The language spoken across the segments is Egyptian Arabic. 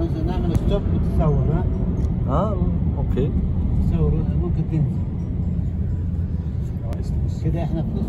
مثلا نعمل ستوب وتصور ها اه اوكي تصور ممكن تنزل كده احنا في نص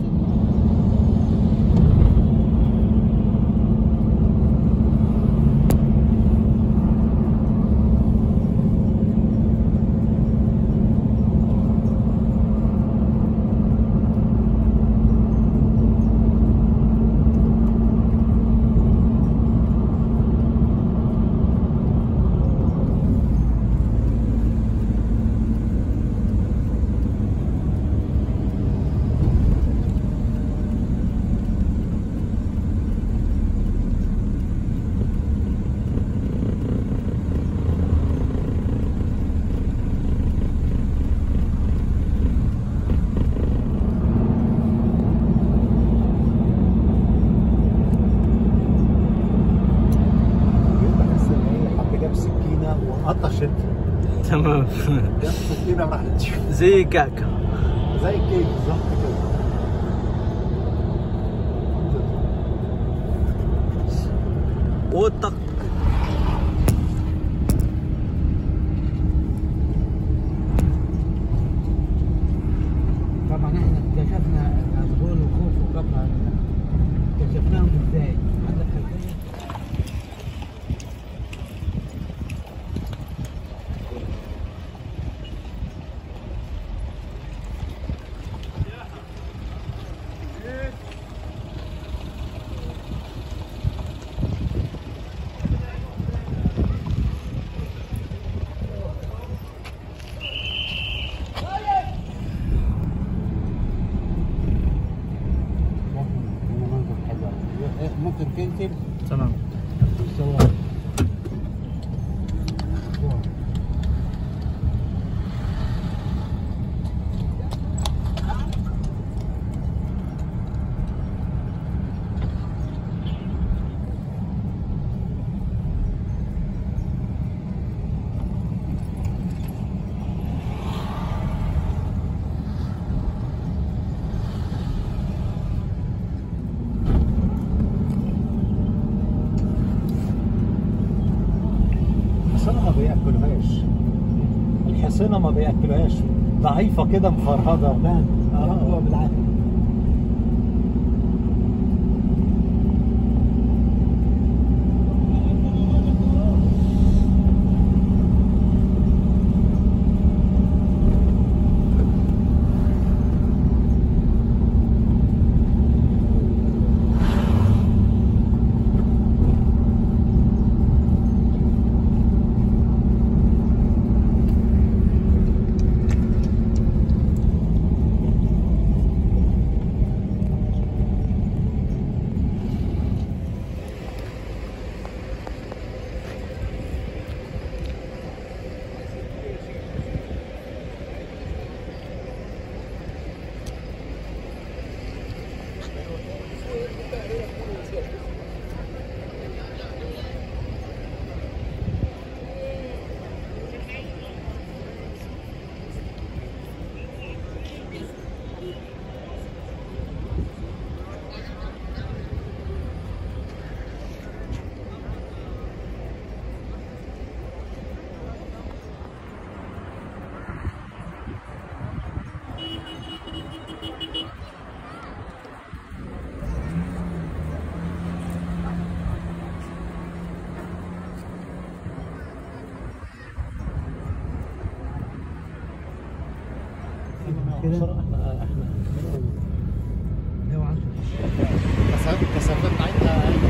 بحس ان هي حد جاب سكينه وقطشت تمام جاب سكينه راحت زي كعكه زي الكيك بالظبط كده وطق طبعا احنا اكتشفنا الغول وخوف وقبل اكتشفناهم ازاي؟ عندك خلفيه؟ هنا منظر حلو أوي. ممكن تنزل تمام تصور صور. الحصانه ما بياكلوهاش الحصانه ما بياكلوهاش ضعيفه كده مفرهده بان هو اه بالعافيه كده احنا احنا لو عشرة المسافات المسافات بتاعتها أقل.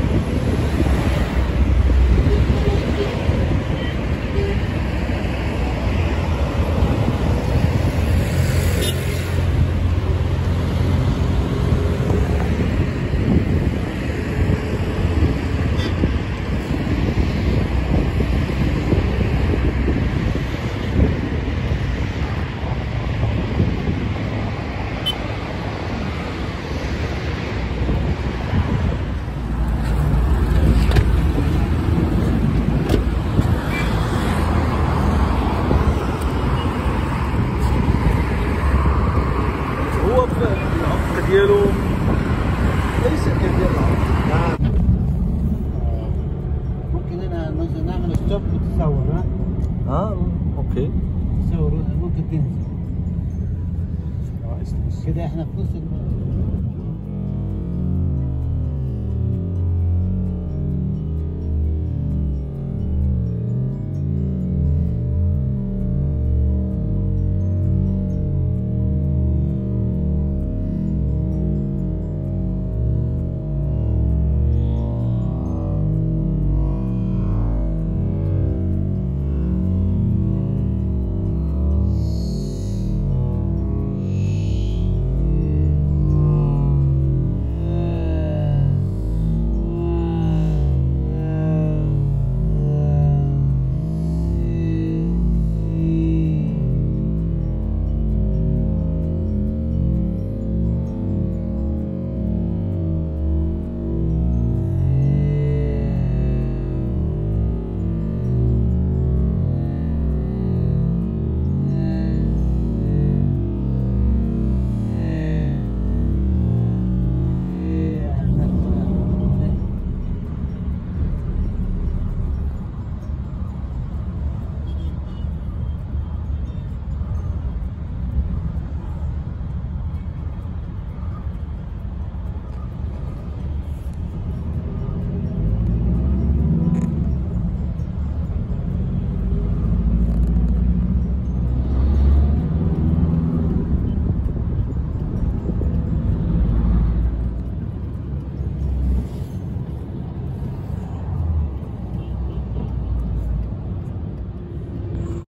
تقف وتصور ها اه اوكي تصور ممكن تنزل Ja, ist nicht. كده احنا في نص الم-